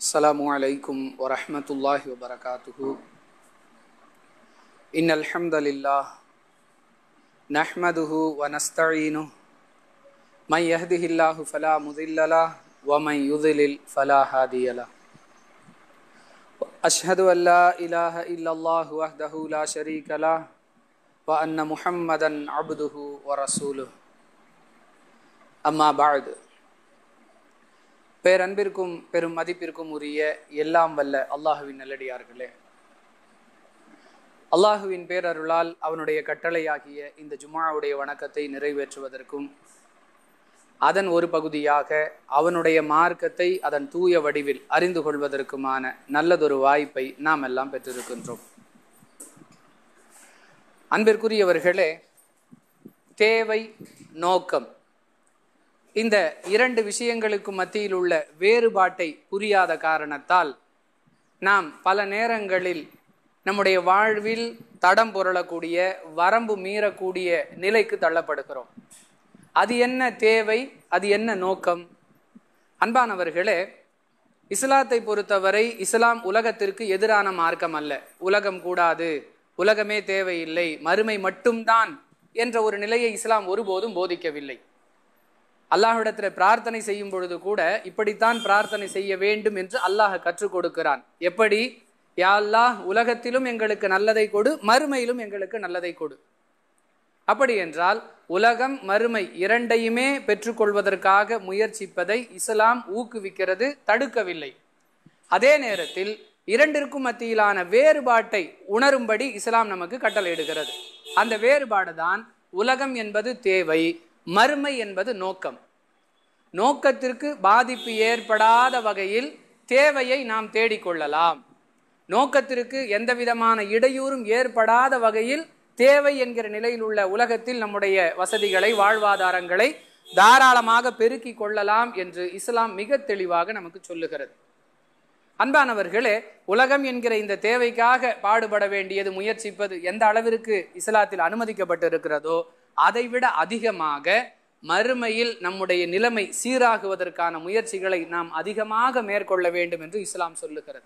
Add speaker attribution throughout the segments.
Speaker 1: السلام عليكم ورحمة الله وبركاته إن الحمد لله نحمده ونستعينه من يهده الله فلا مضل له ومن يضلل فلا هادي له أشهد أن لا إله إلا الله وحده لا شريك له وأن محمدا عبده ورسوله أما بعد பேரன்பிற்கும் பெரும் மதிப்பிற்கும் உரிய எல்லாம் வல்ல அல்லாஹுவின் நல்லடியார்களே அல்லாஹுவின் பேரருளால் அவனுடைய கட்டளையாகிய இந்த ஜுமாவுடைய வணக்கத்தை நிறைவேற்றுவதற்கும் அதன் ஒரு பகுதியாக அவனுடைய மார்க்கத்தை அதன் தூய வடிவில் அறிந்து கொள்வதற்குமான நல்லதொரு வாய்ப்பை நாம் எல்லாம் பெற்றிருக்கின்றோம் அன்பிற்குரியவர்களே தேவை நோக்கம் இந்த இரண்டு விஷயங்களுக்கு மத்தியில் உள்ள வேறுபாட்டை புரியாத காரணத்தால் நாம் பல நேரங்களில் நம்முடைய வாழ்வில் தடம் புரளக்கூடிய வரம்பு மீறக்கூடிய நிலைக்கு தள்ளப்படுகிறோம் அது என்ன தேவை அது என்ன நோக்கம் அன்பானவர்களே இஸ்லாத்தை பொறுத்தவரை இஸ்லாம் உலகத்திற்கு எதிரான மார்க்கம் அல்ல உலகம் கூடாது உலகமே தேவையில்லை மறுமை மட்டும்தான் என்ற ஒரு நிலையை இஸ்லாம் ஒருபோதும் போதிக்கவில்லை அல்லாஹ்விடத்தில் பிரார்த்தனை செய்யும் பொழுது கூட இப்படித்தான் பிரார்த்தனை செய்ய வேண்டும் என்று அல்லாஹ் கற்றுக் கொடுக்கிறான் எப்படி யா அல்லாஹ் உலகத்திலும் எங்களுக்கு நல்லதை கொடு மறுமையிலும் எங்களுக்கு நல்லதை கொடு அப்படி என்றால் உலகம் மறுமை இரண்டையுமே பெற்றுக்கொள்வதற்காக முயற்சிப்பதை இஸ்லாம் ஊக்குவிக்கிறது தடுக்கவில்லை அதே நேரத்தில் இரண்டிற்கும் மத்தியிலான வேறுபாட்டை உணரும்படி இஸ்லாம் நமக்கு கட்டளையிடுகிறது அந்த வேறுபாடு தான் உலகம் என்பது தேவை மறுமை என்பது நோக்கம் நோக்கத்திற்கு பாதிப்பு ஏற்படாத வகையில் தேவையை நாம் தேடிக்கொள்ளலாம் நோக்கத்திற்கு எந்த விதமான இடையூறும் ஏற்படாத வகையில் தேவை என்கிற நிலையில் உள்ள உலகத்தில் நம்முடைய வசதிகளை வாழ்வாதாரங்களை தாராளமாக பெருக்கிக் கொள்ளலாம் என்று இஸ்லாம் மிக தெளிவாக நமக்கு சொல்லுகிறது அன்பானவர்களே உலகம் என்கிற இந்த தேவைக்காக பாடுபட வேண்டியது முயற்சிப்பது எந்த அளவிற்கு இஸ்லாத்தில் அனுமதிக்கப்பட்டிருக்கிறதோ அதைவிட அதிகமாக மறுமையில் நம்முடைய நிலைமை சீராகுவதற்கான முயற்சிகளை நாம் அதிகமாக மேற்கொள்ள வேண்டும் என்று இஸ்லாம் சொல்லுகிறது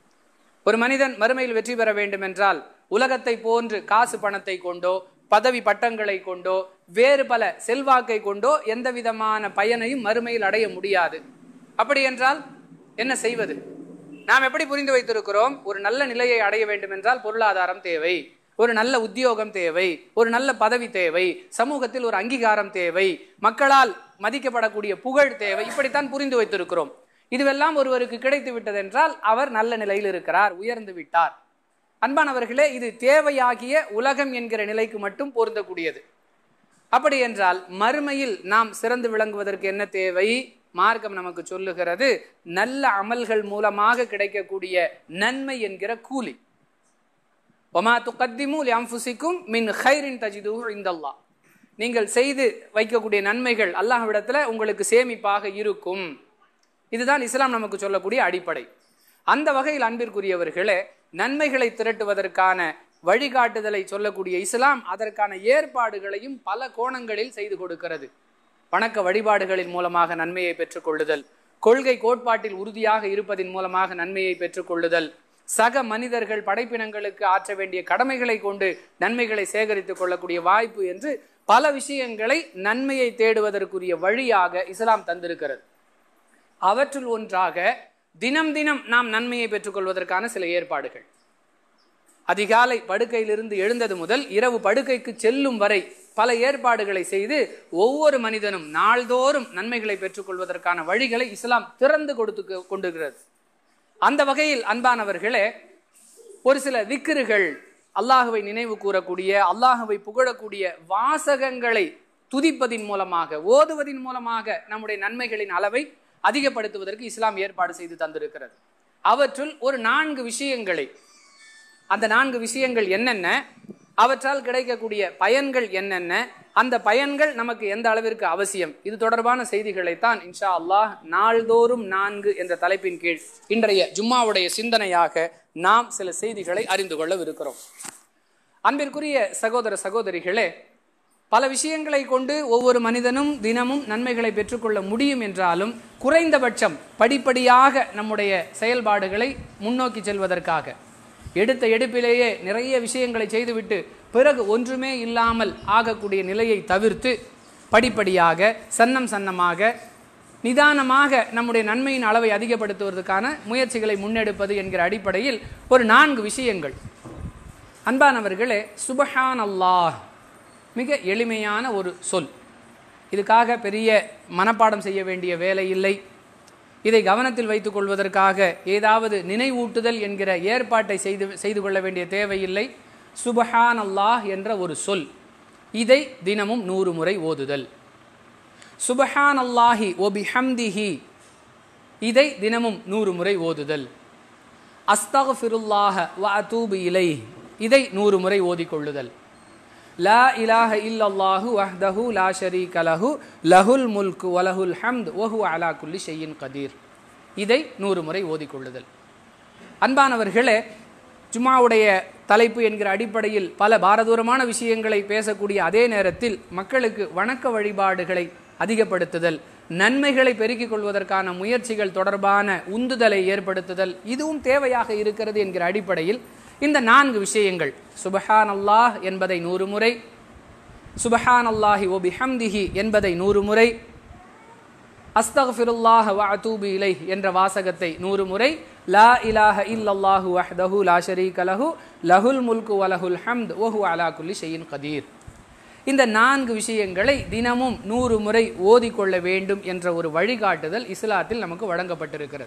Speaker 1: ஒரு மனிதன் மறுமையில் வெற்றி பெற வேண்டும் என்றால் உலகத்தை போன்று காசு பணத்தை கொண்டோ பதவி பட்டங்களை கொண்டோ வேறு பல செல்வாக்கை கொண்டோ எந்த விதமான பயனையும் மறுமையில் அடைய முடியாது அப்படி என்றால் என்ன செய்வது நாம் எப்படி புரிந்து வைத்திருக்கிறோம் ஒரு நல்ல நிலையை அடைய வேண்டும் என்றால் பொருளாதாரம் தேவை ஒரு நல்ல உத்தியோகம் தேவை ஒரு நல்ல பதவி தேவை சமூகத்தில் ஒரு அங்கீகாரம் தேவை மக்களால் மதிக்கப்படக்கூடிய புகழ் தேவை இப்படித்தான் புரிந்து வைத்திருக்கிறோம் இதுவெல்லாம் ஒருவருக்கு கிடைத்து விட்டதென்றால் அவர் நல்ல நிலையில் இருக்கிறார் உயர்ந்து விட்டார் அன்பானவர்களே இது தேவையாகிய உலகம் என்கிற நிலைக்கு மட்டும் பொருந்தக்கூடியது அப்படி என்றால் மறுமையில் நாம் சிறந்து விளங்குவதற்கு என்ன தேவை மார்க்கம் நமக்கு சொல்லுகிறது நல்ல அமல்கள் மூலமாக கிடைக்கக்கூடிய நன்மை என்கிற கூலி ஒமா துக்கத்திமு அம்புசிக்கும் மின் ஹைரின் தஜிது இந்தல்லா நீங்கள் செய்து வைக்கக்கூடிய நன்மைகள் அல்லாஹ்விடத்துல உங்களுக்கு சேமிப்பாக இருக்கும் இதுதான் இஸ்லாம் நமக்கு சொல்லக்கூடிய அடிப்படை அந்த வகையில் அன்பிற்குரியவர்களே நன்மைகளை திரட்டுவதற்கான வழிகாட்டுதலை சொல்லக்கூடிய இஸ்லாம் அதற்கான ஏற்பாடுகளையும் பல கோணங்களில் செய்து கொடுக்கிறது வணக்க வழிபாடுகளின் மூலமாக நன்மையை பெற்றுக்கொள்ளுதல் கொள்கை கோட்பாட்டில் உறுதியாக இருப்பதின் மூலமாக நன்மையை பெற்றுக்கொள்ளுதல் சக மனிதர்கள் படைப்பினங்களுக்கு ஆற்ற வேண்டிய கடமைகளை கொண்டு நன்மைகளை சேகரித்துக் கொள்ளக்கூடிய வாய்ப்பு என்று பல விஷயங்களை நன்மையை தேடுவதற்குரிய வழியாக இஸ்லாம் தந்திருக்கிறது அவற்றுள் ஒன்றாக தினம் தினம் நாம் நன்மையை பெற்றுக்கொள்வதற்கான சில ஏற்பாடுகள் அதிகாலை படுக்கையிலிருந்து எழுந்தது முதல் இரவு படுக்கைக்கு செல்லும் வரை பல ஏற்பாடுகளை செய்து ஒவ்வொரு மனிதனும் நாள்தோறும் நன்மைகளை பெற்றுக்கொள்வதற்கான வழிகளை இஸ்லாம் திறந்து கொடுத்து கொண்டிருக்கிறது அந்த வகையில் அன்பானவர்களே ஒரு சில விக்கிறுகள் அல்லாஹுவை நினைவு கூறக்கூடிய அல்லாஹுவை புகழக்கூடிய வாசகங்களை துதிப்பதின் மூலமாக ஓதுவதின் மூலமாக நம்முடைய நன்மைகளின் அளவை அதிகப்படுத்துவதற்கு இஸ்லாம் ஏற்பாடு செய்து தந்திருக்கிறது அவற்றுள் ஒரு நான்கு விஷயங்களை அந்த நான்கு விஷயங்கள் என்னென்ன அவற்றால் கிடைக்கக்கூடிய பயன்கள் என்னென்ன அந்த பயன்கள் நமக்கு எந்த அளவிற்கு அவசியம் இது தொடர்பான செய்திகளைத்தான் இன்ஷா அல்லாஹ் நாள்தோறும் நான்கு என்ற தலைப்பின் கீழ் இன்றைய ஜும்மாவுடைய சிந்தனையாக நாம் சில செய்திகளை அறிந்து கொள்ளவிருக்கிறோம் அன்பிற்குரிய சகோதர சகோதரிகளே பல விஷயங்களை கொண்டு ஒவ்வொரு மனிதனும் தினமும் நன்மைகளை பெற்றுக்கொள்ள முடியும் என்றாலும் குறைந்தபட்சம் படிப்படியாக நம்முடைய செயல்பாடுகளை முன்னோக்கி செல்வதற்காக எடுத்த எடுப்பிலேயே நிறைய விஷயங்களை செய்துவிட்டு பிறகு ஒன்றுமே இல்லாமல் ஆகக்கூடிய நிலையை தவிர்த்து படிப்படியாக சன்னம் சன்னமாக நிதானமாக நம்முடைய நன்மையின் அளவை அதிகப்படுத்துவதற்கான முயற்சிகளை முன்னெடுப்பது என்கிற அடிப்படையில் ஒரு நான்கு விஷயங்கள் அன்பானவர்களே சுபஹான் அல்லாஹ் மிக எளிமையான ஒரு சொல் இதுக்காக பெரிய மனப்பாடம் செய்ய வேண்டிய வேலை இல்லை இதை கவனத்தில் வைத்துக் கொள்வதற்காக ஏதாவது நினைவூட்டுதல் என்கிற ஏற்பாட்டை செய்து செய்து கொள்ள வேண்டிய தேவையில்லை சுபஹான் அல்லாஹ் என்ற ஒரு சொல் இதை தினமும் நூறு முறை ஓதுதல் சுபஹான் அல்லாஹி ஒபிஹம்திஹி இதை தினமும் நூறு முறை ஓதுதல் அஸ்தகஃபிருல்லாஹ வ அதூபு இலை இதை நூறு முறை ஓதிக்கொள்ளுதல் லா இலாஹ இல்லல்லாஹு வஹ்தஹு லா ஷரீக லஹு லஹுல் முல்கு வலஹுல் ஹம்த் வஹு அலா குல்லி ஷையின் கதீர் இதை நூறு முறை ஓதிக்கொள்ளுதல் அன்பானவர்களே ஜும்மாவுடைய தலைப்பு என்கிற அடிப்படையில் பல பாரதூரமான விஷயங்களை பேசக்கூடிய அதே நேரத்தில் மக்களுக்கு வணக்க வழிபாடுகளை அதிகப்படுத்துதல் நன்மைகளை பெருக்கிக் கொள்வதற்கான முயற்சிகள் தொடர்பான உந்துதலை ஏற்படுத்துதல் இதுவும் தேவையாக இருக்கிறது என்கிற அடிப்படையில் இந்த நான்கு விஷயங்கள் சுபஹான் அல்லாஹ் என்பதை நூறு முறை சுபஹான் அல்லாஹி ஒபி ஹம்திஹி என்பதை நூறு முறை அஸ்தக்ஃபிருல்லாஹ வ அதூபு இலை என்ற வாசகத்தை நூறு முறை லா இலாஹ இல்லல்லாஹு வஹ்தஹு லா ஷரீக லஹு லஹுல் முல்கு வலஹுல் ஹம்த் வஹு அலா குல்லி ஷையின் கதீர் இந்த நான்கு விஷயங்களை தினமும் நூறு முறை ஓதிக்கொள்ள வேண்டும் என்ற ஒரு வழிகாட்டுதல் இஸ்லாத்தில் நமக்கு வழங்கப்பட்டிருக்கிறது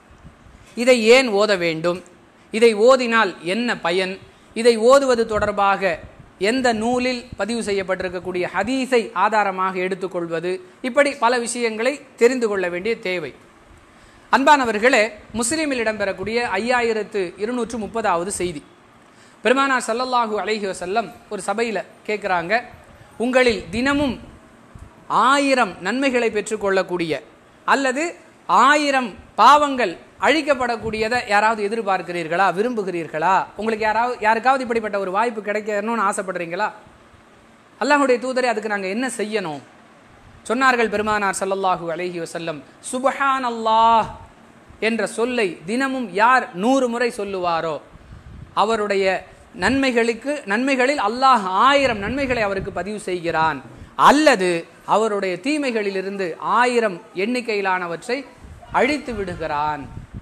Speaker 1: இதை ஏன் ஓத வேண்டும் இதை ஓதினால் என்ன பயன் இதை ஓதுவது தொடர்பாக எந்த நூலில் பதிவு செய்யப்பட்டிருக்கக்கூடிய ஹதீஸை ஆதாரமாக எடுத்துக்கொள்வது இப்படி பல விஷயங்களை தெரிந்து கொள்ள வேண்டிய தேவை அன்பானவர்களே முஸ்லீமில் இடம்பெறக்கூடிய ஐயாயிரத்து இருநூற்று முப்பதாவது செய்தி பெருமானார் சல்லல்லாஹு அலைஹி வசல்லம் ஒரு சபையில் கேட்குறாங்க உங்களில் தினமும் ஆயிரம் நன்மைகளை பெற்றுக்கொள்ளக்கூடிய அல்லது ஆயிரம் பாவங்கள் அழிக்கப்படக்கூடியதை யாராவது எதிர்பார்க்கிறீர்களா விரும்புகிறீர்களா உங்களுக்கு யாராவது யாருக்காவது இப்படிப்பட்ட ஒரு வாய்ப்பு கிடைக்கணும்னு ஆசைப்படுறீங்களா அல்லாஹுடைய தூதரை அதுக்கு நாங்கள் என்ன செய்யணும் சொன்னார்கள் பெருமானார் சல்லல்லாஹு அலைஹி வசல்லம் சுபஹான் அல்லாஹ் என்ற சொல்லை தினமும் யார் நூறு முறை சொல்லுவாரோ அவருடைய நன்மைகளுக்கு நன்மைகளில் அல்லாஹ் ஆயிரம் நன்மைகளை அவருக்கு பதிவு செய்கிறான் அல்லது அவருடைய தீமைகளிலிருந்து ஆயிரம் எண்ணிக்கையிலானவற்றை அழித்து விடுகிறான்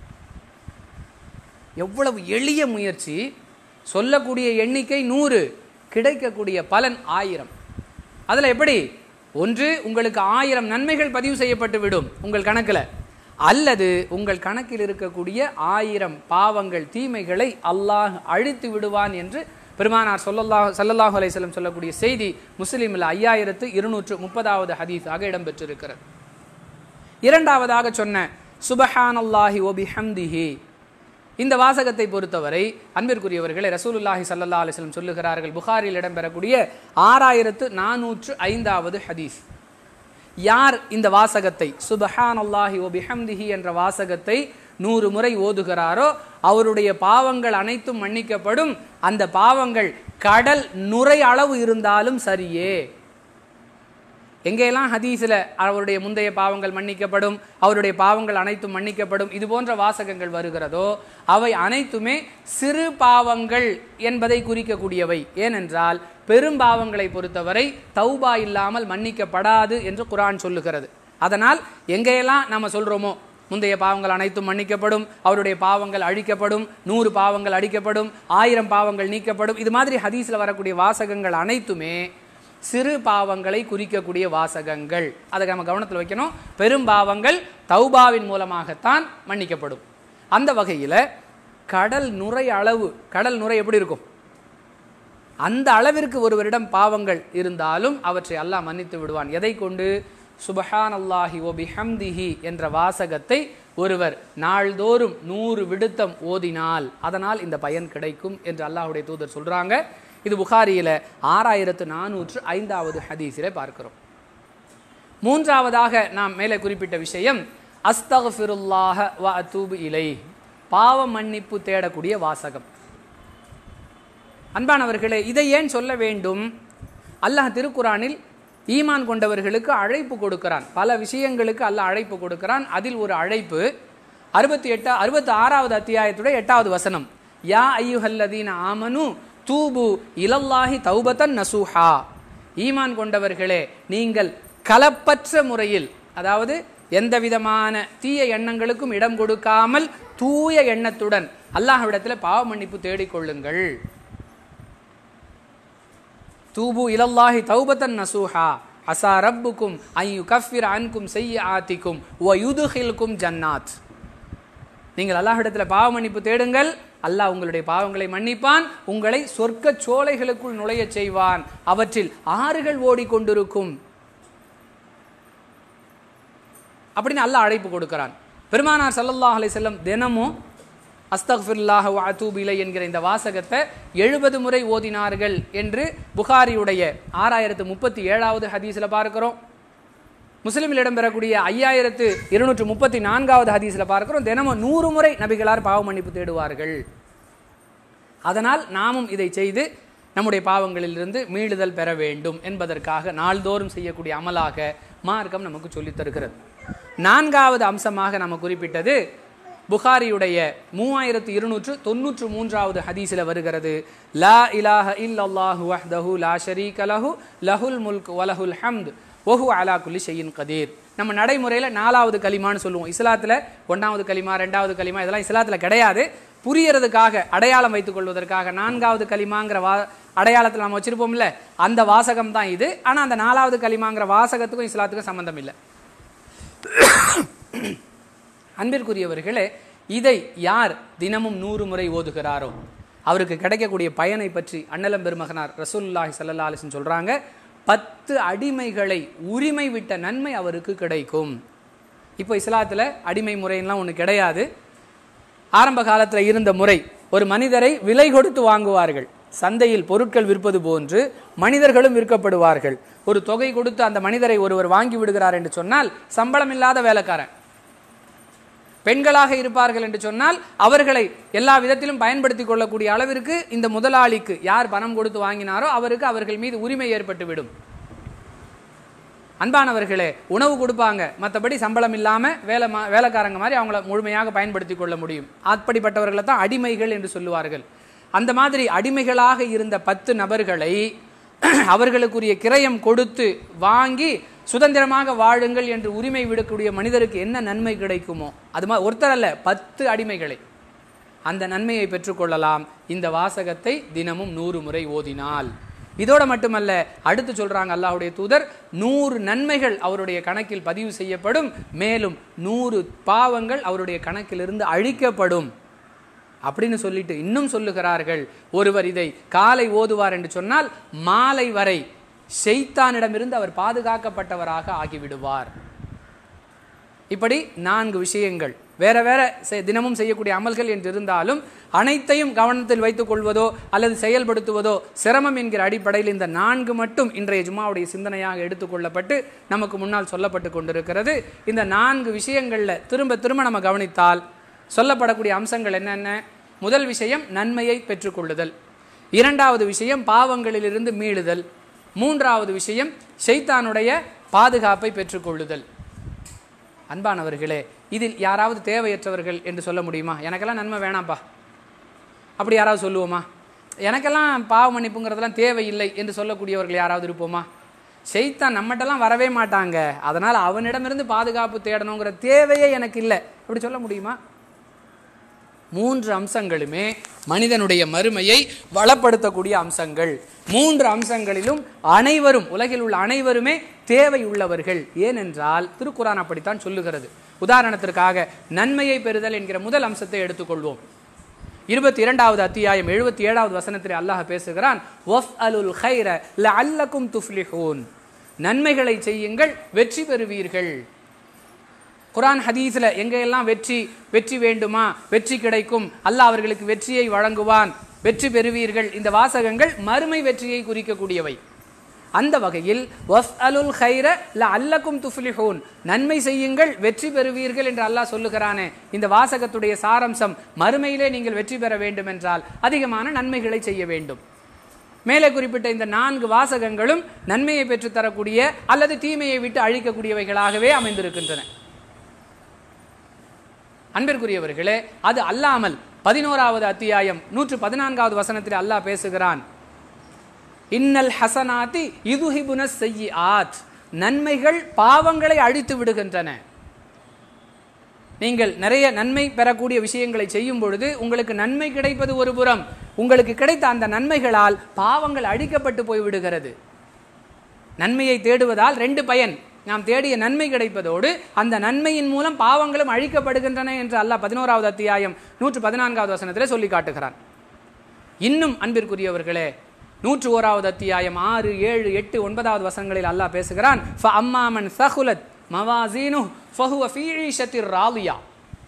Speaker 1: எவ்வளவு எளிய முயற்சி சொல்லக்கூடிய எண்ணிக்கை நூறு கிடைக்கக்கூடிய பலன் ஆயிரம் அதில் எப்படி ஒன்று உங்களுக்கு ஆயிரம் நன்மைகள் பதிவு செய்யப்பட்டு விடும் உங்கள் கணக்கில் அல்லது உங்கள் கணக்கில் இருக்கக்கூடிய ஆயிரம் பாவங்கள் தீமைகளை அல்லாஹ் அழித்து விடுவான் என்று பெருமானார் சொல்லல்லாஹ் சல்லல்லாஹு அலையம் சொல்லக்கூடிய செய்தி முஸ்லீமில் ஐயாயிரத்து இருநூற்று முப்பதாவது ஹதீஸாக இடம்பெற்றிருக்கிறது இரண்டாவதாக சொன்ன சுபஹான் அல்லாஹி ஒபி ஹம்திஹி இந்த வாசகத்தை பொறுத்தவரை அன்பிற்குரியவர்களை ரசூலுல்லாஹி சல்லா அலிஸ்லம் சொல்லுகிறார்கள் புகாரில் இடம்பெறக்கூடிய ஆறாயிரத்து நானூற்று ஐந்தாவது ஹதீஸ் யார் இந்த வாசகத்தை சுபஹான் அல்லாஹி ஒபி ஹம்திஹி என்ற வாசகத்தை நூறு முறை ஓதுகிறாரோ அவருடைய பாவங்கள் அனைத்தும் மன்னிக்கப்படும் அந்த பாவங்கள் கடல் நுரை அளவு இருந்தாலும் சரியே எங்கெல்லாம் ஹதீஸில் அவருடைய முந்தைய பாவங்கள் மன்னிக்கப்படும் அவருடைய பாவங்கள் அனைத்தும் மன்னிக்கப்படும் இது போன்ற வாசகங்கள் வருகிறதோ அவை அனைத்துமே சிறு பாவங்கள் என்பதை குறிக்கக்கூடியவை ஏனென்றால் பெரும் பாவங்களை பொறுத்தவரை தௌபா இல்லாமல் மன்னிக்கப்படாது என்று குரான் சொல்லுகிறது அதனால் எங்கெல்லாம் நம்ம சொல்கிறோமோ முந்தைய பாவங்கள் அனைத்தும் மன்னிக்கப்படும் அவருடைய பாவங்கள் அழிக்கப்படும் நூறு பாவங்கள் அழிக்கப்படும் ஆயிரம் பாவங்கள் நீக்கப்படும் இது மாதிரி ஹதீஸில் வரக்கூடிய வாசகங்கள் அனைத்துமே சிறு பாவங்களை குறிக்கக்கூடிய வாசகங்கள் அதை நம்ம கவனத்தில் வைக்கணும் பெரும் பாவங்கள் தௌபாவின் மூலமாகத்தான் மன்னிக்கப்படும் அந்த வகையில் கடல் நுரை அளவு கடல் நுரை எப்படி இருக்கும் அந்த அளவிற்கு ஒருவரிடம் பாவங்கள் இருந்தாலும் அவற்றை அல்லாஹ் மன்னித்து விடுவான் எதை கொண்டு சுபஹான் அல்லாஹி ஒபி ஹம்திஹி என்ற வாசகத்தை ஒருவர் நாள்தோறும் நூறு விடுத்தம் ஓதினால் அதனால் இந்த பயன் கிடைக்கும் என்று அல்லாஹுடைய தூதர் சொல்றாங்க இது புகாரியில ஆறாயிரத்து நானூற்று ஐந்தாவது ஹதீஸிலே பார்க்கிறோம் மூன்றாவதாக நாம் மேலே குறிப்பிட்ட விஷயம் அஸ்தகுல்லாஹ வ அத்தூபு இலை பாவ மன்னிப்பு தேடக்கூடிய வாசகம் அன்பானவர்களே இதை ஏன் சொல்ல வேண்டும் அல்லாஹ் திருக்குரானில் ஈமான் கொண்டவர்களுக்கு அழைப்பு கொடுக்கிறான் பல விஷயங்களுக்கு அல்லாஹ் அழைப்பு கொடுக்கிறான் அதில் ஒரு அழைப்பு அறுபத்தி எட்டா அறுபத்தி ஆறாவது அத்தியாயத்துடைய எட்டாவது வசனம் யா ஐயுஹல்லதீன ஆமனு தூபு இலல்லாஹி தௌபத்தன் நசூஹா ஈமான் கொண்டவர்களே நீங்கள் கலப்பற்ற முறையில் அதாவது எந்த விதமான தீய எண்ணங்களுக்கும் இடம் கொடுக்காமல் தூய எண்ணத்துடன் அல்லாஹ்விடத்தில் பாவ மன்னிப்பு தேடிக்கொள்ளுங்கள் தூபு இலல்லாஹி தௌபத்தன் நசூஹா அசா ரப்புக்கும் ஐயு கஃபிர் அன்கும் செய்ய ஆத்திக்கும் ஒ யுதுஹில்கும் ஜன்னாத் நீங்கள் அல்லாஹ்விடத்தில் பாவ மன்னிப்பு தேடுங்கள் அல்லாஹ் உங்களுடைய பாவங்களை மன்னிப்பான் உங்களை சொர்க்க சோலைகளுக்குள் நுழையச் செய்வான் அவற்றில் ஆறுகள் ஓடிக்கொண்டிருக்கும் அப்படின்னு அல்லாஹ் அழைப்பு கொடுக்கிறான் பெருமானார் ஸல்லல்லாஹு அலைஹி வஸல்லம் தினமும் அஸ்தக்ஃபிருல்லாஹ் வ அத்தூபு இலை என்கிற இந்த வாசகத்தை எழுபது முறை ஓதினார்கள் என்று புகாரியுடைய ஆறாயிரத்து முப்பத்தி ஏழாவது ஹதீஸில் பார்க்கிறோம் முஸ்லிமில் இடம்பெறக்கூடிய ஐயாயிரத்து இருநூற்று முப்பத்தி நான்காவது ஹதீஸில் பார்க்கிறோம் தினமும் நூறு முறை நபிகளார் பாவ மன்னிப்பு தேடுவார்கள் அதனால் நாமும் இதை செய்து நம்முடைய பாவங்களிலிருந்து மீளுதல் பெற வேண்டும் என்பதற்காக நாள்தோறும் செய்யக்கூடிய அமலாக மார்க்கம் நமக்கு சொல்லித் தருகிறது நான்காவது அம்சமாக நம்ம குறிப்பிட்டது புகாரியுடைய மூவாயிரத்து இருநூற்று தொன்னூற்று மூன்றாவது ஹதீஸில் வருகிறது லா இலாஹ இல்லல்லாஹு வஹ்தஹு லா ஷரீக லஹு லஹுல் முல்க் வலஹுல் ஹம்த் ஒஹு அலா குல்லி ஷையின் கதீர் நம்ம நடைமுறையில் நாலாவது கலிமான்னு சொல்லுவோம் இஸ்லாத்தில் ஒன்றாவது கலிமா ரெண்டாவது கலிமா இதெல்லாம் இஸ்லாத்தில் கிடையாது புரியறதுக்காக அடையாளம் வைத்துக் கொள்வதற்காக நான்காவது கலிமாங்கிற வா அடையாளத்தில் நம்ம வச்சிருப்போம்ல அந்த வாசகம் தான் இது ஆனால் அந்த நாலாவது கலிமாங்கிற வாசகத்துக்கும் இஸ்லாத்துக்கும் சம்பந்தம் இல்லை அன்பிற்குரியவர்களே இதை யார் தினமும் நூறு முறை ஓதுகிறாரோ அவருக்கு கிடைக்கக்கூடிய பயனை பற்றி அண்ணலம் பெருமகனார் ரசூலுல்லாஹி ஸல்லல்லாஹு அலைஹி வஸல்லம் சொல்றாங்க பத்து அடிமைகளை உரிமை விட்ட நன்மை அவருக்கு கிடைக்கும் இப்போ இஸ்லாத்தில் அடிமை முறையெல்லாம் ஒன்று கிடையாது ஆரம்ப காலத்தில் இருந்த முறை ஒரு மனிதரை விலை கொடுத்து வாங்குவார்கள் சந்தையில் பொருட்கள் விற்பது போன்று மனிதர்களும் விற்கப்படுவார்கள் ஒரு தொகை கொடுத்து அந்த மனிதரை ஒருவர் வாங்கி விடுகிறார் என்று சொன்னால் சம்பளம் இல்லாத வேலைக்காரன் பெண்களாக இருப்பார்கள் என்று சொன்னால் அவர்களை எல்லா விதத்திலும் பயன்படுத்திக் கொள்ளக்கூடிய அளவிற்கு இந்த முதலாளிக்கு யார் பணம் கொடுத்து வாங்கினாரோ அவருக்கு அவர்கள் மீது உரிமை ஏற்பட்டு விடும் அன்பானவர்களே உணவு கொடுப்பாங்க மற்றபடி சம்பளம் இல்லாமல் வேலை மா வேலைக்காரங்க மாதிரி அவங்கள முழுமையாக பயன்படுத்தி கொள்ள முடியும் அப்படிப்பட்டவர்களை தான் அடிமைகள் என்று சொல்லுவார்கள் அந்த மாதிரி அடிமைகளாக இருந்த பத்து நபர்களை அவர்களுக்குரிய கிரயம் கொடுத்து வாங்கி சுதந்திரமாக வாழுங்கள் என்று உரிமை விடக்கூடிய மனிதருக்கு என்ன நன்மை கிடைக்குமோ அது மாதிரி ஒருத்தர் அல்ல பத்து அடிமைகளை அந்த நன்மையை பெற்றுக்கொள்ளலாம் இந்த வாசகத்தை தினமும் நூறு முறை ஓதினால் இதோட மட்டுமல்ல அடுத்து சொல்றாங்க அல்லாஹ்வுடைய தூதர் நூறு நன்மைகள் அவருடைய கணக்கில் பதிவு செய்யப்படும் மேலும் நூறு பாவங்கள் அவருடைய கணக்கிலிருந்து அழிக்கப்படும் அப்படின்னு சொல்லிட்டு இன்னும் சொல்லுகிறார்கள் ஒருவர் இதை காலை ஓதுவார் என்று சொன்னால் மாலை வரை ஷெய்தானிடமிருந்து அவர் பாதுகாக்கப்பட்டவராக ஆகிவிடுவார் இப்படி நான்கு விஷயங்கள் வேற வேற செ- தினமும் செய்யக்கூடிய அமல்கள் என்று இருந்தாலும் அனைத்தையும் கவனத்தில் வைத்துக் கொள்வதோ அல்லது செயல்படுத்துவதோ சிரமம் என்கிற அடிப்படையில் இந்த நான்கு மட்டும் இன்றைய ஜும்மாவுடைய சிந்தனையாக எடுத்துக்கொள்ளப்பட்டு நமக்கு முன்னால் சொல்லப்பட்டு கொண்டிருக்கிறது இந்த நான்கு விஷயங்களில் திரும்ப திரும்ப நம்ம கவனித்தால் சொல்லப்படக்கூடிய அம்சங்கள் என்னென்ன முதல் விஷயம் நன்மையை பெற்றுக்கொள்ளுதல் இரண்டாவது விஷயம் பாவங்களிலிருந்து மீளுதல் மூன்றாவது விஷயம் ஷைத்தானுடைய பாதுகாப்பை பெற்றுக்கொள்ளுதல் அன்பானவர்களே இதில் யாராவது தேவையற்றவர்கள் என்று சொல்ல முடியுமா எனக்கெல்லாம் நன்மை வேணாம்ப்பா அப்படி யாராவது சொல்லுவோமா எனக்கெல்லாம் பாவ மன்னிப்புங்கிறதெல்லாம் தேவையில்லை என்று சொல்லக்கூடியவர்கள் யாராவது இருப்போமா ஷைத்தான் நம்மகிட்டலாம் வரவே மாட்டாங்க அதனால் அவனிடமிருந்து பாதுகாப்பு தேடணுங்கிற தேவையே எனக்கு இல்லை அப்படி சொல்ல முடியுமா மூன்று அம்சங்களுமே மனிதனுடைய மறுமையை வளப்படுத்தக்கூடிய அம்சங்கள் மூன்று அம்சங்களிலும் அனைவரும் உலகில் உள்ள அனைவருமே தேவை உள்ளவர்கள் ஏனென்றால் திருக்குரான் அப்படித்தான் சொல்லுகிறது உதாரணத்திற்காக நன்மையை பெறுதல் என்கிற முதல் அம்சத்தை எடுத்துக்கொள்வோம் இருபத்தி இரண்டாவது அத்தியாயம் எழுபத்தி ஏழாவது வசனத்தில் அல்லாஹ் பேசுகிறான் ஒஃப் அலுல் ஹைர லஅல்லக்கும் துஃப்லிஹூன் நன்மைகளை செய்யுங்கள் வெற்றி பெறுவீர்கள் குரான் ஹதீஸ்ல எங்கெல்லாம் வெற்றி வெற்றி வேண்டுமா வெற்றி கிடைக்கும் அல்லாஹ் அவர்களுக்கு வெற்றியை வழங்குவான் வெற்றி பெறுவீர்கள் இந்த வாசகங்கள் மறுமை வெற்றியை குறிக்கக்கூடியவை அந்த வகையில் வஃப் அலுல் ஹைர ல அல்லக்கும் துஃப்லிஹூன் நன்மை செய்யுங்கள் வெற்றி பெறுவீர்கள் என்று அல்லாஹ் சொல்லுகிறானே இந்த வாசகத்துடைய சாரம்சம் மறுமையிலே நீங்கள் வெற்றி பெற வேண்டும் என்றால் அதிகமான நன்மைகளை செய்ய வேண்டும் மேலே குறிப்பிட்ட இந்த நான்கு வாசகங்களும் நன்மையை பெற்றுத் தரக்கூடிய அல்லது தீமையை விட்டு அழிக்கக்கூடியவைகளாகவே அமைந்திருக்கின்றன அன்பிற்குரியவர்களே அது அல்லாமல் பதினோராவது அத்தியாயம் நூற்று பதினான்காவது வசனத்தில் அல்லாஹ் பேசுகிறான் இன்னல் ஹசனாத்தி இதுஹிபுன செய்யி ஆத் நன்மைகள் பாவங்களை அழித்து விடுகின்றன நீங்கள் நிறைய நன்மை பெறக்கூடிய விஷயங்களை செய்யும் பொழுது உங்களுக்கு நன்மை கிடைப்பது ஒரு புறம் உங்களுக்கு கிடைத்த அந்த நன்மைகளால் பாவங்கள் அழிக்கப்பட்டு போய் விடுகிறது நன்மையை தேடுவதால் ரெண்டு பயன் நாம் தேடிய நன்மை கிடைப்பதோடு அந்த நன்மையின் மூலம் பாவங்களும் அழிக்கப்படுகின்றன என்று அல்லாஹ் பதினோராவது அத்தியாயம் நூற்று பதினான்காவது வசனத்திலே சொல்லி காட்டுகிறான் இன்னும் அன்பிற்குரியவர்களே நூற்று ஓராவது அத்தியாயம் ஆறு ஏழு எட்டு ஒன்பதாவது வசனங்களில் அல்லாஹ் பேசுகிறான் ஃப அம்மாமன் சஹுலத் மவாசீனு ஃபஹுவ ஃபீ ஈஷத்திர் ராலியா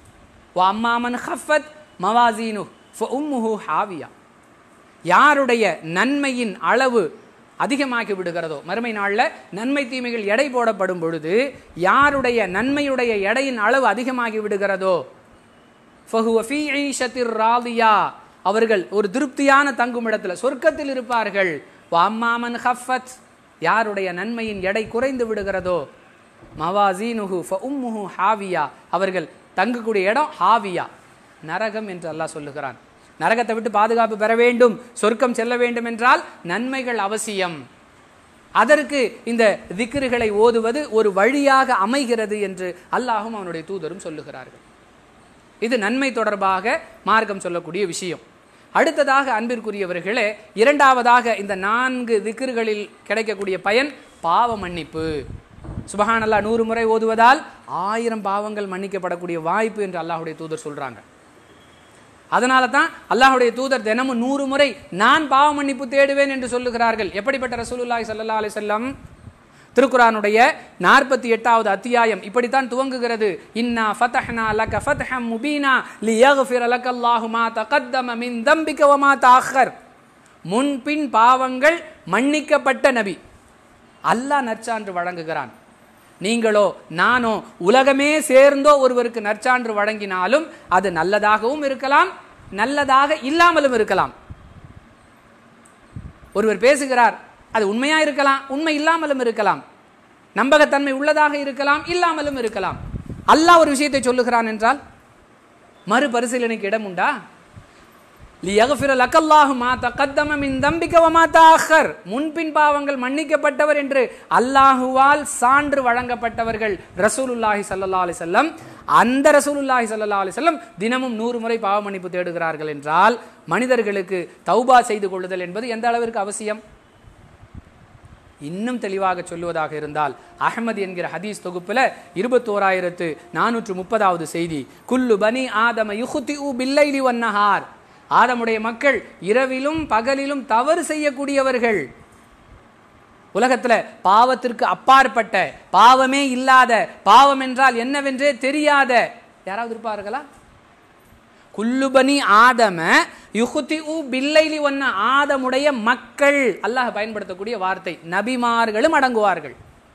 Speaker 1: வ அம்மாமன் ஹஃபத் மவாசீனு ஃப உம்முஹு ஹாவியா யாருடைய நன்மையின் அளவு அதிகமாகி விடுகிறதோ மறுமை நாளில் நன்மை தீமைகள் எடை போடப்படும் பொழுது யாருடைய நன்மையுடைய எடையின் அளவு அதிகமாகி விடுகிறதோ ஃபஹுவ ஃபீ ஈஷத்திர் ராலியா அவர்கள் ஒரு திருப்தியான தங்கும் இடத்துல சொர்க்கத்தில் இருப்பார்கள் வாம்மாமன் ஹஃபத் யாருடைய நன்மையின் எடை குறைந்து விடுகிறதோ மவாசீனுஹு ஃப உம்முஹு ஹாவியா அவர்கள் தங்கக்கூடிய இடம் ஹாவியா நரகம் என்று அல்லாஹ் சொல்லுகிறான் நரகத்தை விட்டு பாதுகாப்பு பெற வேண்டும் சொர்க்கம் செல்ல வேண்டும் என்றால் நன்மைகள் அவசியம் அதற்கு இந்த திக்ருகளை ஓதுவது ஒரு வழியாக அமைகிறது என்று அல்லாஹும் அவனுடைய தூதரும் சொல்லுகிறார்கள் இது நன்மை தொடர்பாக மார்க்கம் சொல்லக்கூடிய விஷயம் அடுத்ததாக அன்பிற்குரியவர்களே இரண்டாவதாக இந்த நான்கு திக்ருகளில் கிடைக்கக்கூடிய பயன் பாவ மன்னிப்பு சுபஹானல்லா நூறு முறை ஓதுவதால் ஆயிரம் பாவங்கள் மன்னிக்கப்படக்கூடிய வாய்ப்பு என்று அல்லாஹுடைய தூதர் சொல்றாங்க அதனால தான் அல்லாஹுடைய தூதர் தினமும் நூறு முறை நான் பாவ மன்னிப்பு தேடுவேன் என்று சொல்லுகிறார்கள் எப்படிப்பட்ட ரசூலுல்லாஹி ஸல்லல்லாஹு அலைஹி வஸல்லம் திருக்குரானுடைய நாற்பத்தி எட்டாவது அத்தியாயம் இப்படித்தான் துவங்குகிறது இன்னா ஃபதஹ்னா லக ஃபத்ஹம் முபீனா லியக்ஃபிர லக்கல்லாஹு மா தகத்தம மின் தம்பிக வ மா தஅக்கர் முன்பின் பாவங்கள் மன்னிக்கப்பட்ட நபி அல்லாஹ் நற்சான்று வழங்குகிறான் நீங்களோ நானோ உலகமே சேர்ந்தோ ஒருவருக்கு நற்சான்று வழங்கினாலும் அது நல்லதாகவும் இருக்கலாம் நல்லதாக இல்லாமலும் இருக்கலாம் ஒருவர் பேசுகிறார் அது உண்மையா இருக்கலாம் உண்மை இல்லாமலும் இருக்கலாம் நம்பகத்தன்மை உள்ளதாக இருக்கலாம் இல்லாமலும் இருக்கலாம் அல்லாஹ் ஒரு விஷயத்தை சொல்லுகிறான் என்றால் மறுபரிசீலனைக்கு இடம் உண்டா லியக்ஃபிர லக்கல்லாஹு மா தகத்தம மின் தம்பிக வ மா தஅக்கர் முன்பின் பாவங்கள் மன்னிக்கப்பட்டவர் என்று அல்லாஹுவால் சான்று வழங்கப்பட்டவர்கள் ரசூலுல்லாஹி ஸல்லல்லாஹு அலைஹி வஸல்லம் அந்த ரசூலுல்லாஹி ஸல்லல்லாஹு அலைஹி வஸல்லம் தினமும் நூறு முறை பாவ மன்னிப்பு தேடுகிறார்கள் என்றால் மனிதர்களுக்கு தௌபா செய்து கொள்ளுதல் என்பது எந்த அளவிற்கு அவசியம் இன்னும் தெளிவாக சொல்லுவதாக இருந்தால் அஹமது என்கிற ஹதீஸ் தொகுப்புல இருபத்தோராயிரத்து நானூற்று முப்பதாவது செய்தி குல்லு பனி ஆதம யுஹுதி உ பில்லைலி வன்னஹார் ஆதமுடைய மக்கள் இரவிலும் பகலிலும் தவறு செய்யக்கூடியவர்கள் உலகத்துல பாவத்திற்கு அப்பாற்பட்ட பாவமே இல்லாத பாவம் என்றால் என்னவென்றே தெரியாத யாராவது இருப்பார்களா குல்லுபனி ஆதம யுகுதி உ பில்லைலி ஒன்ன ஆதமுடைய மக்கள் அல்லாஹ் பயன்படுத்தக்கூடிய வார்த்தை நபிமார்களும் அடங்குவார்கள்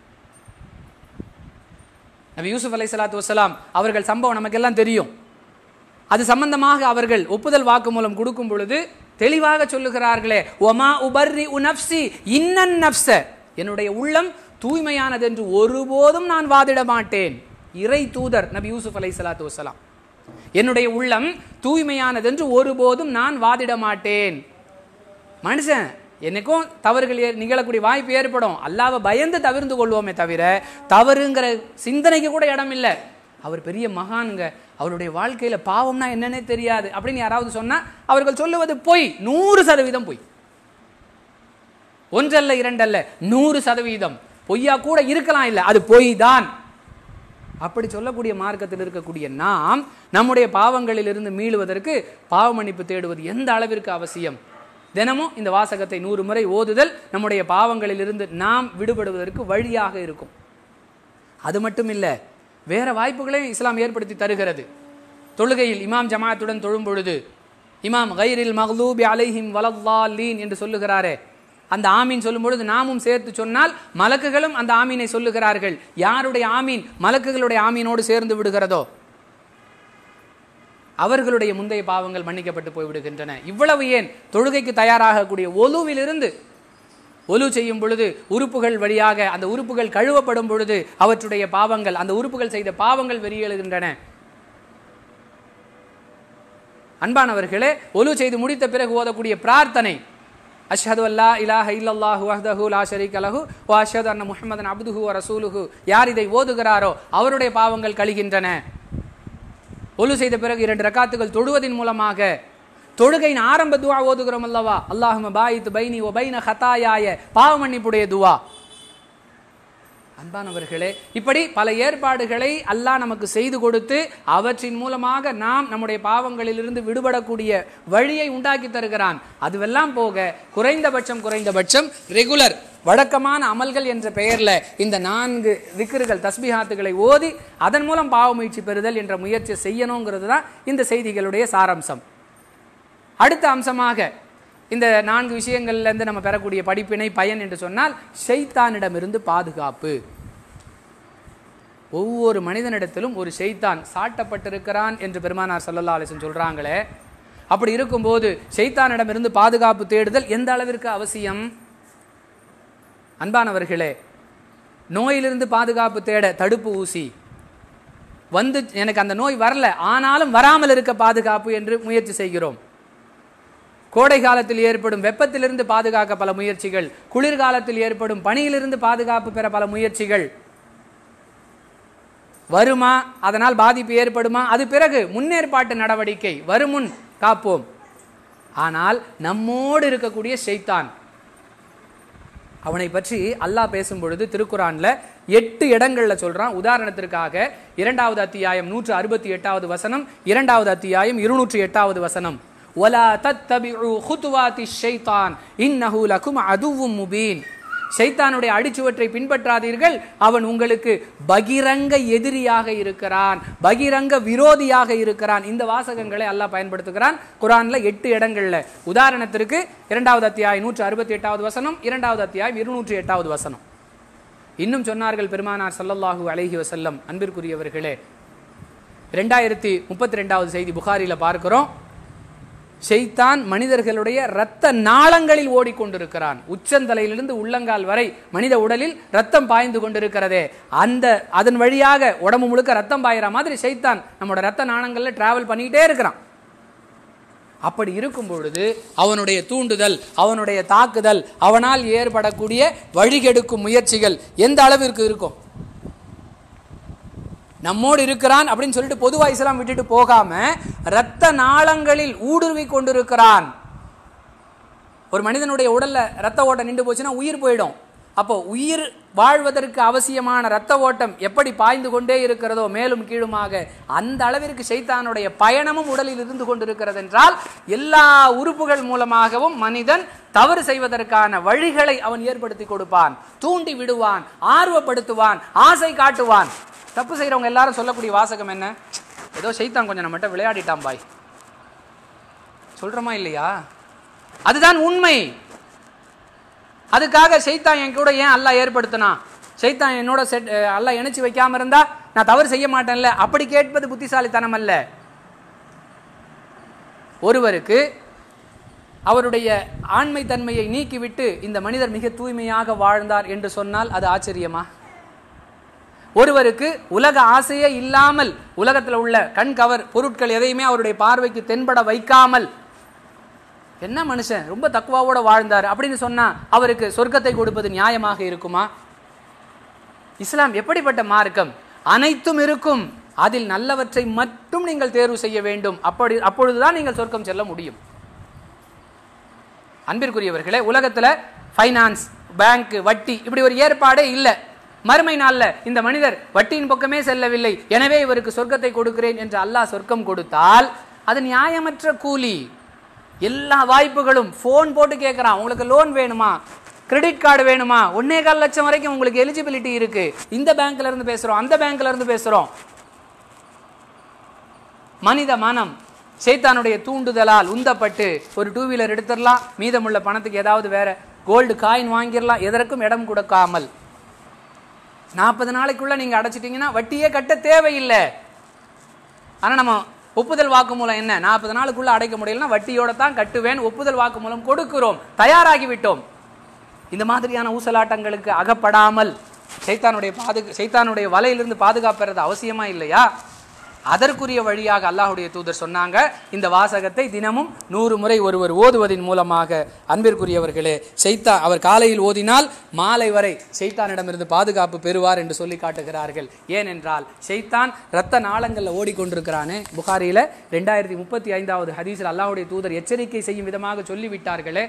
Speaker 1: நபி யூசுப் அலை சலாத்து வசலாம் அவர்கள் சம்பவம் நமக்கெல்லாம் தெரியும் அது சம்பந்தமாக அவர்கள் ஒப்புதல் வாக்குமூலம் கொடுக்கும் பொழுது தெளிவாக சொல்லுகிறார்களே ஒமா உபர்ரி உனப்சி இன்னன் நப்ச என்னுடைய உள்ளம் தூய்மையானது என்று ஒருபோதும் நான் வாதிட மாட்டேன் இறை தூதர் நபி யூசுப் அலை சலாத்து வசலாம் என்னுடைய உள்ளம் தூய்மையானது என்று ஒருபோதும் நான் வாதிட மாட்டேன் மனுஷன் என்னைக்கும் தவறுகள் ஏ- நிகழக்கூடிய வாய்ப்பு ஏற்படும் அல்லாவை பயந்து தவிர்ந்து கொள்வோமே தவிர தவறுங்கிற சிந்தனைக்கு கூட இடம் இல்லை அவர் பெரிய மகானுங்க அவருடைய வாழ்க்கையில பாவம்னா என்னன்னே தெரியாது அப்படின்னு யாராவது சொன்னா அவர்கள் சொல்லுவது பொய் நூறு சதவீதம் பொய் ஒன்றல்ல இரண்டல்ல நூறு சதவீதம் பொய்யா கூட இருக்கலாம் இல்லை அது பொய் தான் அப்படி சொல்லக்கூடிய மார்க்கத்தில் இருக்கக்கூடிய நாம் நம்முடைய பாவங்களில் இருந்து மீளுவதற்கு பாவ மன்னிப்பு தேடுவது எந்த அளவிற்கு அவசியம் தினமும் இந்த வாசகத்தை நூறு முறை ஓதுதல் நம்முடைய பாவங்களில் இருந்து நாம் விடுபடுவதற்கு வழியாக இருக்கும் அது மட்டும் இல்ல வேற வாய்ப்புகளையும் இஸ்லாம் ஏற்படுத்தி தருகிறது தொழுகையில் இமாம் ஜமாத்துடன் தொழும் பொழுது இமாம் கைரில் மஹ்லூபி அலைஹிம் வலல்லாலீன் என்று சொல்லுகிறாரே அந்த ஆமீன் சொல்லும் பொழுது நாமும் சேர்த்து சொன்னால் மலக்குகளும் அந்த ஆமீனை சொல்லுகிறார்கள் யாருடைய ஆமீன் மலக்குகளுடைய ஆமீனோடு சேர்ந்து விடுகிறதோ அவர்களுடைய முந்தைய பாவங்கள் மன்னிக்கப்பட்டு போய்விடுகின்றன இவ்வளவு ஏன் தொழுகைக்கு தயாராகக்கூடிய ஒலுவிலிருந்து ஒலு செய்யும் பொழுது உறுப்புகள் வழியாக அந்த உறுப்புகள் கழுவப்படும் பொழுது அவற்றுடைய பாவங்கள் அந்த உறுப்புகள் செய்த பாவங்கள் வெளியேறுகின்றன அன்பானவர்களே ஒலு செய்து முடித்த பிறகு ஓதக்கூடிய பிரார்த்தனை அஷ்ஹது அல்லா இலாஹ இல்லல்லாஹு வஹ்தஹு லா ஷரீக லஹு வ அஷ்ஹது அன்ன முஹம்மதன் அப்துஹு வ ரசூலுஹு யார் இதை ஓதுகிறாரோ அவருடைய பாவங்கள் கழிகின்றன ஒலு செய்த பிறகு இரண்டு ரக்காத்துகள் தொழுவதின் மூலமாக தொழுகையின் ஆரம்ப துவா ஓதுகிறோம் அல்லவா அல்லாஹும பாயித் பைனி ஒ பைன ஹதாயாய பாவ மன்னிப்புடைய துவா அன்பானவர்களே இப்படி பல ஏற்பாடுகளை அல்லாஹ் நமக்கு செய்து கொடுத்து அவற்றின் மூலமாக நாம் நம்முடைய பாவங்களிலிருந்து விடுபடக்கூடிய வழியை உண்டாக்கி தருகிறான் அதுவெல்லாம் போக குறைந்தபட்சம் குறைந்தபட்சம் ரெகுலர் வழக்கமான அமல்கள் என்ற பெயர்ல இந்த நான்கு விக்கிர்கள் தஸ்பிஹாத்துகளை ஓதி அதன் மூலம் பாவ முயற்சி பெறுதல் என்ற முயற்சி செய்யணுங்கிறது தான் இந்த செய்திகளுடைய சாராம்சம் அடுத்த அம்சமாக இந்த நான்கு விஷயங்கள்லேருந்து நம்ம பெறக்கூடிய படிப்பினை பயன் என்று சொன்னால் ஷைத்தானிடமிருந்து பாதுகாப்பு ஒவ்வொரு மனிதனிடத்திலும் ஒரு ஷைத்தான் சாட்டப்பட்டிருக்கிறான் என்று பெருமானார் சல்லல்லா அலிசன் சொல்றாங்களே அப்படி இருக்கும்போது ஷைத்தானிடமிருந்து பாதுகாப்பு தேடுதல் எந்த அளவிற்கு அவசியம் அன்பானவர்களே நோயிலிருந்து பாதுகாப்பு தேட தடுப்பு ஊசி வந்து எனக்கு அந்த நோய் வரல ஆனாலும் வராமல் இருக்க பாதுகாப்பு என்று முயற்சி செய்கிறோம் கோடை காலத்தில் ஏற்படும் வெப்பத்திலிருந்து பாதுகாக்க பல முயற்சிகள் குளிர்காலத்தில் ஏற்படும் பனியிலிருந்து பாதுகாப்பு பெற பல முயற்சிகள் வருமா அதனால் பாதிப்பு ஏற்படுமா அது பிறகு முன்னேற்பாட்டு நடவடிக்கை வருமுன் காப்போம் ஆனால் நம்மோடு இருக்கக்கூடிய ஷைத்தான் அவனை பற்றி அல்லாஹ் பேசும் பொழுது திருக்குறான்ல எட்டு இடங்கள்ல சொல்றான் உதாரணத்திற்காக இரண்டாவது அத்தியாயம் நூற்று அறுபத்தி எட்டாவது வசனம் இரண்டாவது அத்தியாயம் இருநூற்றி எட்டாவது வசனம் ஒலா தத்தபிஉ ஹுதுவாத்தி ஷைத்தான் இன்னஹு லகும் அதுவும் முபீன் ஷைத்தானுடைய அடிச்சுவற்றை பின்பற்றாதீர்கள் அவன் உங்களுக்கு பகிரங்க எதிரியாக இருக்கிறான் பகிரங்க விரோதியாக இருக்கிறான் இந்த வாசகங்களை அல்லாஹ் பயன்படுத்துகிறான் குரான்ல எட்டு இடங்கள்ல உதாரணத்திற்கு இரண்டாவது அத்தியாயம் நூற்று அறுபத்தி எட்டாவது வசனம் இரண்டாவது அத்தியாயம் இருநூற்றி எட்டாவது வசனம் இன்னும் சொன்னார்கள் பெருமானார் ஸல்லல்லாஹு அலைஹி வஸல்லம் அன்பிற்குரியவர்களே ரெண்டாயிரத்தி முப்பத்தி ரெண்டாவது செய்தி புகாரில பார்க்கிறோம் ஷைத்தான் மனிதர்களுடைய இரத்த நாளங்களில் ஓடிக்கொண்டிருக்கிறான் உச்சந்தலையிலிருந்து உள்ளங்கால் வரை மனித உடலில் ரத்தம் பாய்ந்து கொண்டிருக்கிறதே அந்த அதன் வழியாக உடம்பு முழுக்க ரத்தம் பாயிற மாதிரி ஷைத்தான் நம்மளோட ரத்த நாளங்கள்ல டிராவல் பண்ணிக்கிட்டே இருக்கிறான் அப்படி இருக்கும் பொழுது அவனுடைய தூண்டுதல் அவனுடைய தாக்குதல் அவனால் ஏற்படக்கூடிய வழிகெடுக்கும் முயற்சிகள் எந்த அளவிற்கு இருக்கும் நம்மோடு இருக்கிறான் அப்படின்னு சொல்லிட்டு பொதுவா இஸ்லாம் விட்டுட்டு போகாம இரத்த நாளங்களில் ஊடுருவி கொண்டிருக்கிறான் ஒரு மனிதனுடைய உடல்ல ரத்த ஓட்டம் நின்று போச்சுன்னா உயிர் போயிடும் அப்போ உயிர் வாழ்வதற்கு அவசியமான ரத்த ஓட்டம் எப்படி பாய்ந்து கொண்டே இருக்கிறதோ மேலும் கீழுமாக அந்த அளவிற்கு சைத்தானுடைய பயணமும் உடலில் இருந்து கொண்டிருக்கிறது என்றால் எல்லா உறுப்புகள் மூலமாகவும் மனிதன் தவறு செய்வதற்கான வழிகளை அவன் ஏற்படுத்தி கொடுப்பான் தூண்டி விடுவான் ஆர்வப்படுத்துவான் ஆசை காட்டுவான் தப்பு செய்றவங்க எல்லாரும் சொல்லக்கூடிய வாசகம் என்ன ஏதோ சைத்தான் கொஞ்சம் நம்மகிட்ட விளையாடிட்டான் பாய் சொல்றோமா இல்லையா அதுதான் உண்மை அதுக்காக சைத்தான் என் கூட ஏன் அல்லாஹ் ஏற்படுத்தினா சைத்தான் என்னோட செட் அல்லாஹ் இணைச்சு வைக்காம இருந்தா நான் தவறு செய்ய மாட்டேன்ல அப்படி கேட்பது புத்திசாலித்தனம் அல்ல ஒருவருக்கு அவருடைய ஆண்மை தன்மையை நீக்கிவிட்டு இந்த மனிதர் மிக தூய்மையாக வாழ்ந்தார் என்று சொன்னால் அது ஆச்சரியமா ஒருவருக்கு உலக ஆசையே இல்லாமல் உலகத்தில் உள்ள கண் கவர் பொருட்கள் எதையுமே அவருடைய பார்வைக்கு தென்பட வைக்காமல் என்ன மனுஷன் ரொம்ப தக்குவாவோட வாழ்ந்தார் அப்படின்னு சொன்னா அவருக்கு சொர்க்கத்தை கொடுப்பது நியாயமாக இருக்குமா இஸ்லாம் எப்படிப்பட்ட மார்க்கம் அனைத்தும் இருக்கும் அதில் நல்லவற்றை மட்டும் நீங்கள் தேர்வு செய்ய வேண்டும் அப்படி அப்பொழுதுதான் நீங்கள் சொர்க்கம் செல்ல முடியும் அன்பிற்குரியவர்களே உலகத்துல ஃபைனான்ஸ் பேங்க் வட்டி இப்படி ஒரு ஏற்பாடே இல்லை மறுமை நாள்ல இந்த மனிதர் வட்டியின் பக்கமே செல்லவில்லை எனவே இவருக்கு சொர்க்கத்தை கொடுக்கிறேன் என்று அல்லாஹ் சொர்க்கம் கொடுத்தால் அது நியாயமற்ற கூலி எல்லா வாய்ப்புகளும் ஃபோன் போட்டு கேட்குறான் உங்களுக்கு லோன் வேணுமா கிரெடிட் கார்டு வேணுமா ஒன்னே கால் லட்சம் வரைக்கும் உங்களுக்கு எலிஜிபிலிட்டி இருக்கு இந்த பேங்க்ல இருந்து பேசுறோம் அந்த பேங்க்ல இருந்து பேசுறோம் மனித மனம் சைத்தானுடைய தூண்டுதலால் உந்தப்பட்டு ஒரு டூ வீலர் எடுத்துடலாம் மீதமுள்ள பணத்துக்கு ஏதாவது வேற கோல்டு காயின் வாங்கிடலாம் எதற்கும் இடம் கொடுக்காமல் நாற்பது நாளைக்குள்ள நீங்க அடைச்சிட்டீங்கன்னா வட்டியே கட்ட தேவையில்லை ஆனா நம்ம ஒப்புதல் வாக்குமூலம் என்ன நாற்பது நாளுக்குள்ள அடைக்க முடியலன்னா வட்டியோட தான் கட்டுவேன் ஒப்புதல் வாக்குமூலம் கொடுக்கிறோம் தயாராகி விட்டோம் இந்த மாதிரியான ஊசலாட்டங்களுக்கு அகப்படாமல் சைத்தானுடைய பாது சைத்தானுடைய வலையிலிருந்து பாதுகாப்புறது அவசியமா இல்லையா அதற்குரிய வழியாக அல்லாஹுடைய தூதர் சொன்னாங்க இந்த வாசகத்தை தினமும் நூறு முறை ஒருவர் ஓதுவதின் மூலமாக அன்பிற்குரியவர்களே செய்தா அவர் காலையில் ஓதினால் மாலை வரை செய்தானிடமிருந்து பாதுகாப்பு பெறுவார் என்று சொல்லி காட்டுகிறார்கள் ஏனென்றால் செய்தான் இரத்த நாளங்களில் ஓடிக்கொண்டிருக்கிறானே புகாரியில ரெண்டாயிரத்தி முப்பத்தி ஐந்தாவது ஹதீஸில் அல்லாஹுடைய தூதர் எச்சரிக்கை செய்யும் விதமாக சொல்லிவிட்டார்களே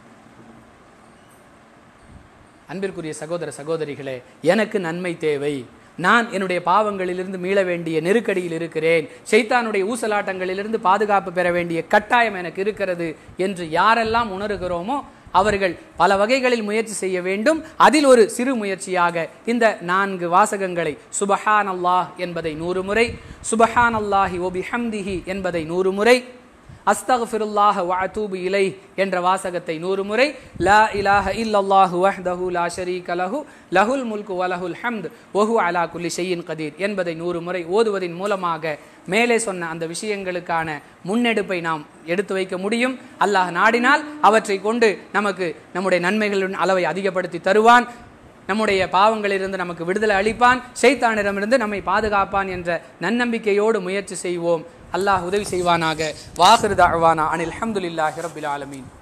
Speaker 1: அன்பிற்குரிய சகோதர சகோதரிகளே எனக்கு நன்மை தேவை நான் என்னுடைய பாவங்களிலிருந்து மீள வேண்டிய நெருக்கடியில் இருக்கிறேன் சைத்தானுடைய ஊசலாட்டங்களிலிருந்து பாதுகாப்பு பெற வேண்டிய கட்டாயம் எனக்கு இருக்கிறது என்று யாரெல்லாம் உணர்கிறோமோ அவர்கள் பல வகைகளில் முயற்சி செய்ய வேண்டும் அதில் ஒரு சிறு முயற்சியாக இந்த நான்கு வாசகங்களை சுபஹான் அல்லாஹ் என்பதை நூறு முறை சுபஹான் அல்லாஹி ஒபி ஹம்திஹி என்பதை நூறு முறை அஸ்தக்ஃபிருல்லாஹ வஅதூபு இலை என்ற வாசகத்தை நூறு முறை லா இலாஹ இல்லல்லாஹு வஹ்தஹு லா ஷரீக லஹு லஹுல் முல்கு வலஹுல் ஹம்த் வஹு அலா குல்லி ஷையின் கதீர் என்பதை நூறு முறை ஓதுவதின் மூலமாக மேலே சொன்ன அந்த விஷயங்களுக்கான முன்னெடுப்பை நாம் எடுத்து வைக்க முடியும் அல்லாஹ் நாடினால் அவற்றை கொண்டு நமக்கு நம்முடைய நன்மைகளின் அளவை அதிகப்படுத்தி தருவான் நம்முடைய பாவங்களிலிருந்து நமக்கு விடுதலை அளிப்பான் ஷைத்தானிடமிருந்து நம்மை பாதுகாப்பான் என்ற நன்னம்பிக்கையோடு முயற்சி செய்வோம் அல்லாஹ் உதவி செய்வானாக வாஹிரு தாழ்வானா அனில் அஹமதுல்லாஹி ரபில் ஆலமீன்